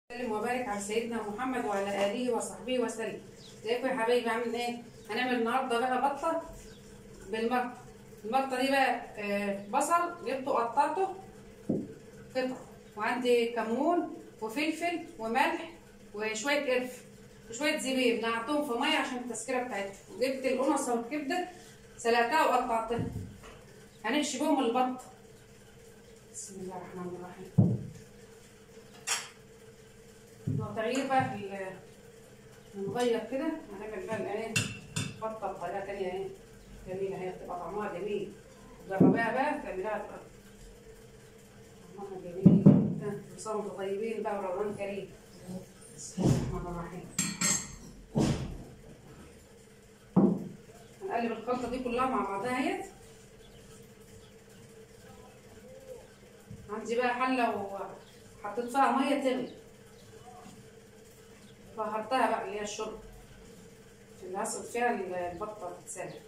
وسلم وبارك على سيدنا محمد وعلى اله وصحبه وسلم ازيكم يا حبايبي عاملين ايه هنعمل النهارده بقى بطه بالمرقه المرقه دي بقى آه، بصل جبته قطعته قطع وعندي كمون وفلفل وملح وشويه قرف وشويه زبيب نقعتهم في ميه عشان التسكيره بتاعتهم وجبت القنصه والكبده سلقتها وقطعتها هنحشي بهم البط بسم الله الرحمن الرحيم تغيير بقى في ال- نغير كده هنعمل بقى الايه بطه بطريقه تانيه ايه جميله هي بتبقى طعمها جميل جربيها بقى تعملها تبقى طعمها جميل جدا وصاروا طيبين بقى ورمضان كريم بسم الله الرحمن الرحيم هنقلب الخلطه دي كلها مع بعضها اهيت عندي بقى حله وحطيت فيها ميه تغلي بهرتها بقى اللي هي الشرب اللي هصل فيها البطه تتسلق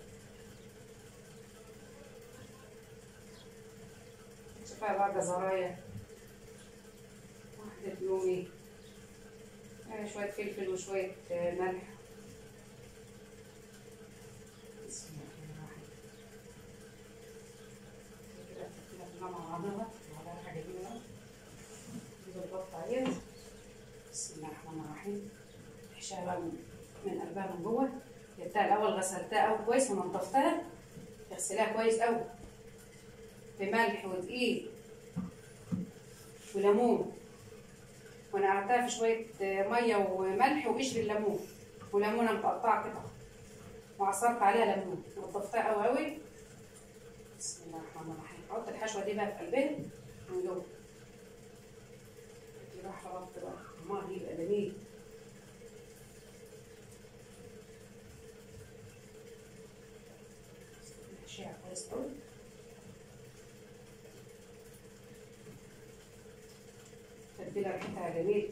فيها بقى جزرايه واحدة لومي آه، شوية فلفل وشوية آه، ملح بسم الله الرحمن الرحيم كده التتبيلة كلها مع بعضها مع بعضها حاجة جميلة نجيب البطة اهيت بسم الله الرحمن الرحيم نحشيها بقى من من قلبها من جوه جبتها الاول غسلتها قوي كويس ونضفتها تغسلها كويس قوي بملح ودقيق وليمون ونقعتها في شويه آه، ميه وملح وقشر الليمون وليمونه متقطعه قطع وعصرت عليها ليمون ونضفتها قوي قوي بسم الله الرحمن الرحيم احط الحشوه دي بقى في قلبها من جوه دي راح ربط بقى طعمها يبقى جميل نحشيها كويس قوي التتبيله ريحتها جميل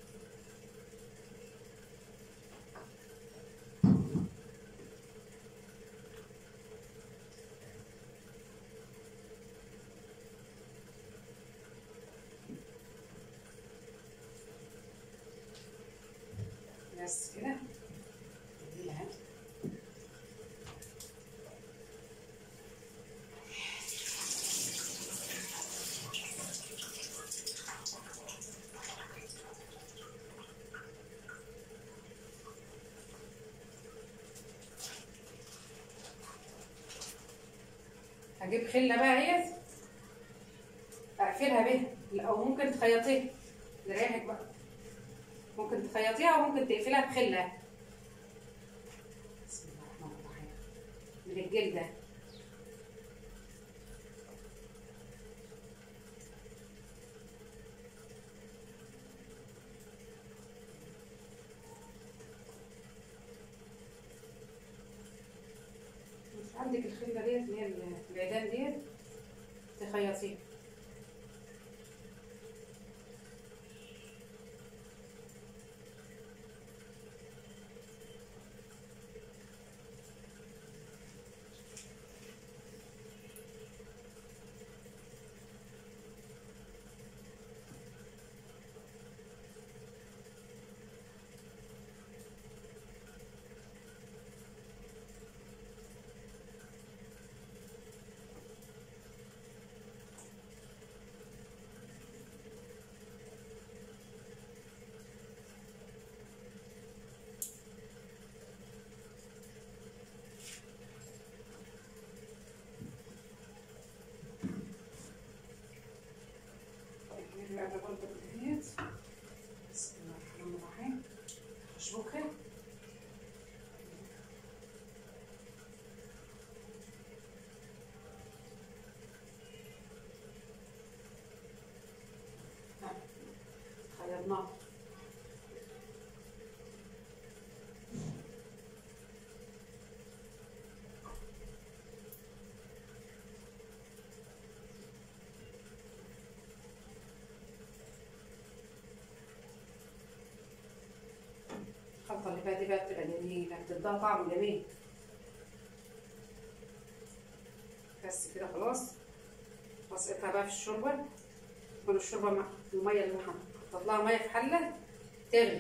بس كده جميلة اهي هجيب خله بقى اهيت اقفلها بيها او ممكن تخيطيها لريحك بقى ممكن تخيطيها وممكن تقفلها بخله بسم الله الرحمن الرحيم من الجلده مش عندك الخله ديت اللي هي العيدان ديت تخيطيها طيب نرجع برضه دهيت بسم الله الرحمن الرحيم اشبكها ها، خيطناها الخلطة اللي فيها دي بقى بتبقى جميلة بتديها طعم جميل بس كده خلاص واسقطها بقى في الشوربه تكون الشوربه مع الميه اللي احنا حطيت لها ميه في حله تغلي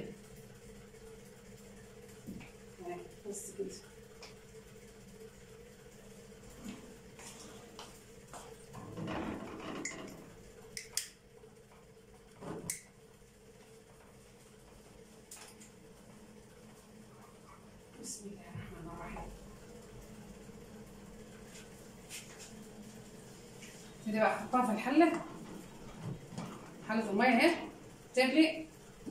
اهي بس كده بسم الله الرحمن الرحيم كده بقى احطها في الحله حله الميه اهي تغلي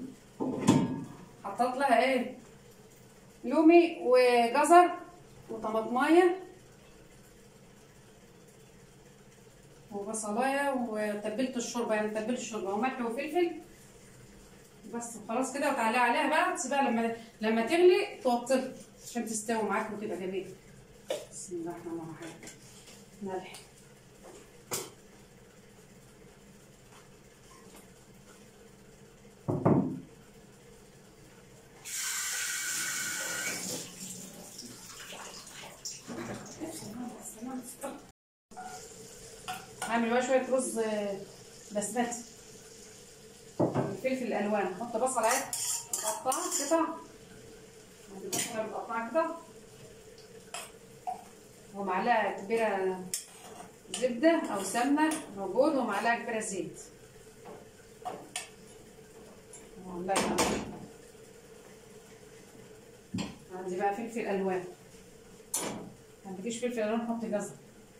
حطيت لها ايه لومي وجزر وطماطمايه وبصلايه وتبلت الشوربه يعني تبلت الشوربه وملح وفلفل بس خلاص كده وتعلقي عليها بقى تسيبها لما لما تغلي توطي عشان تستوي معاك وتبقى جميله بسم الله الرحمن الرحيم ملح هعمل بقى شويه رز بسمتي فلفل الالوان احط بصل عادي مقطعه قطع عندي بصله مقطعه كده ومعلقه كبيره زبده او سمنه موجود ومعلقه كبيره زيت ومعلقه عندي بقى فلفل الوان ما عندكيش فلفل الوان حطي جزر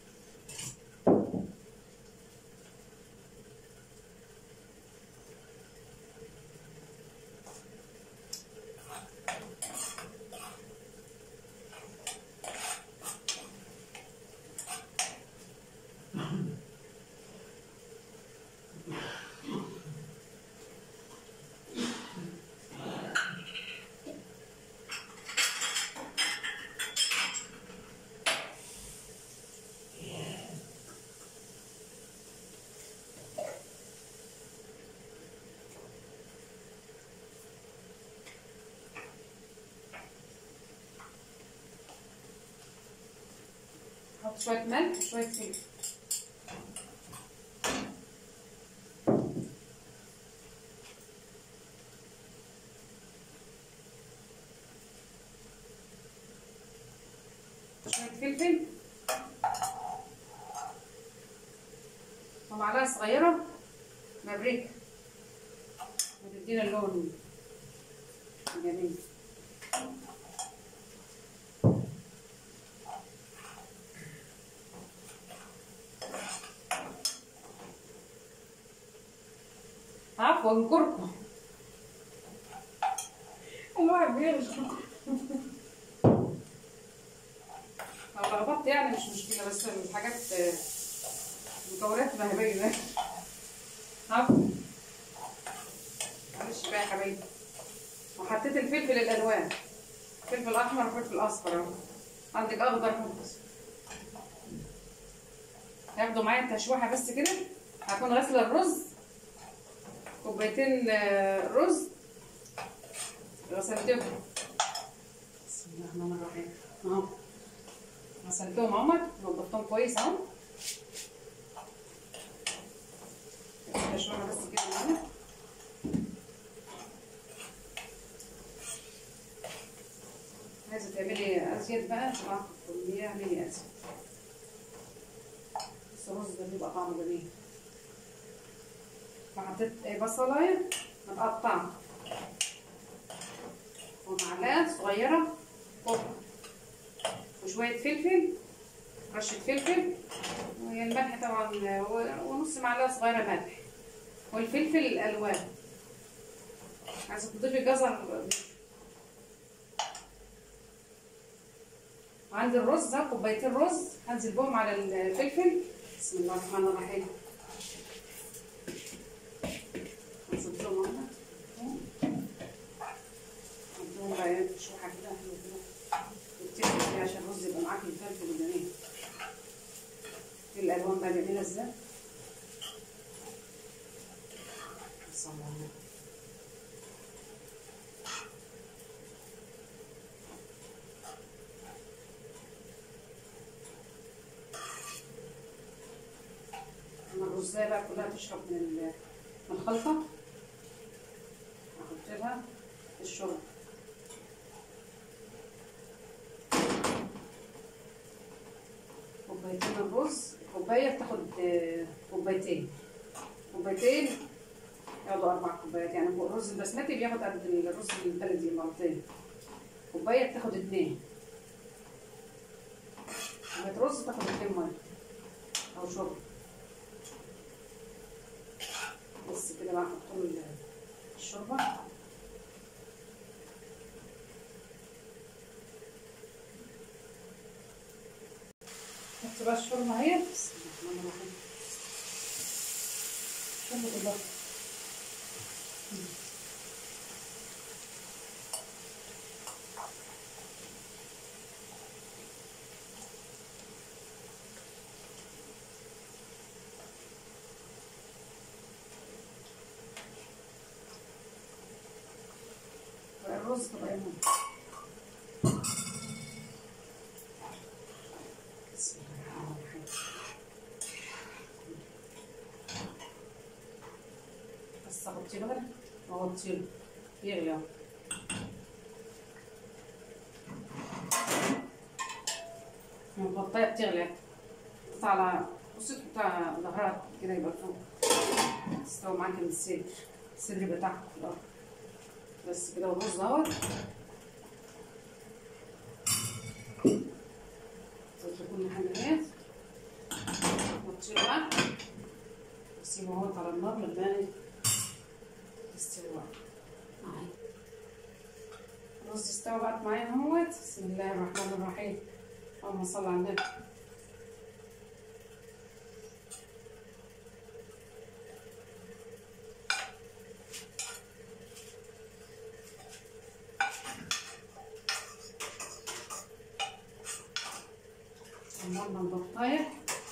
احط شويه ملح وشويه فلفل شويه فلفل ومعلقه صغيره بابريكا بتدينا اللون جميل عفوا كركم الواحد بيغلط لو لخبطت يعني مش مشكلة بس الحاجات مكونات ذهبية عفوا معلش بقى يا حبايبي وحطيت الفلفل الألوان فلفل أحمر وفلفل أصفر أهو عندك أخضر خالص هياخدوا معايا تشويحة بس كده هكون غاسلة الرز كوبايتين رز غسلتهم بسم الله الرحمن الرحيم اهو غسلتهم اهمت نضفتهم كويس اهو شويه بس كده معانا عايزه تعملي ازيد بقى طبعا الكميه اعملي ازيد بس الرز ده بيبقى طعمه جميل وحطيت بصلايه متقطعه ومعلقه صغيره قطع وشويه فلفل رشه فلفل والملح طبعا ونص معلقه صغيره ملح والفلفل الالوان عايزه تضيفي جزر وعندي الرز ده كوبايتين رز هنزل بهم على الفلفل بسم الله الرحمن الرحيم هنزلهم هنا عندهم بقى شوحه كده حلوه كده وتسيبي فيها عشان الرز يبقى معاكي مفلفل وجميل الالوان بقى جميله ازاي بسم الله الرحمن الرحيم الرزايه بقى كلها تشرب من من الخلطه بتاعتها في الشرب كوبايتين الرز كوباية بتاخد آه، كوبايتين كوبايتين ياخدوا أربع كوبايات يعني الرز البسمتي بياخد قد الرز البلدي مرتين كوباية بتاخد اتنين كوباية رز تاخد اتنين مية أو شرب بس كده بقى أحط له الشوربة حط بقى الشوربة اهي بسم الله الرحمن الرحيم شوربة البصل الرز طبقة يمون بسم الله الرحمن الرحيم بس اغطيه بقى واغطيه يغلي اهو. المغطية بتغلي تحطها على بصي تحطها ظهرها كده يبقى فوق تستوي معاكي من الصدر الصدر بتاعها في الأرض بس كده والرز اهوت تكون محمرات وتشيل بقى وتسيبه اهوت على النار لما يستوي معايا الرز استوى بقى معايا اهوت بسم الله الرحمن الرحيم اللهم صل على النبي عملنا البطاية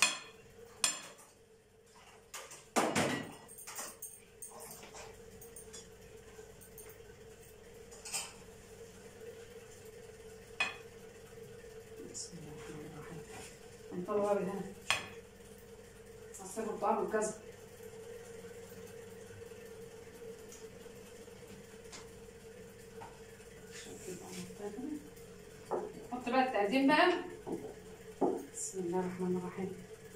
بسم الله الرحمن الرحيم هنطلع بقى هنا هسيب الطعام الكذا حط بقى التقديم بقى بسم الله الرحمن الرحيم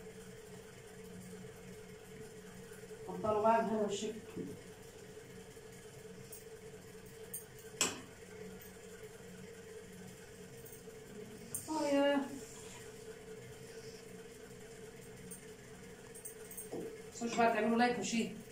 اتفضلوا بقى بهذا الشكل طيب متنسوش بقى تعملوا لايك وشير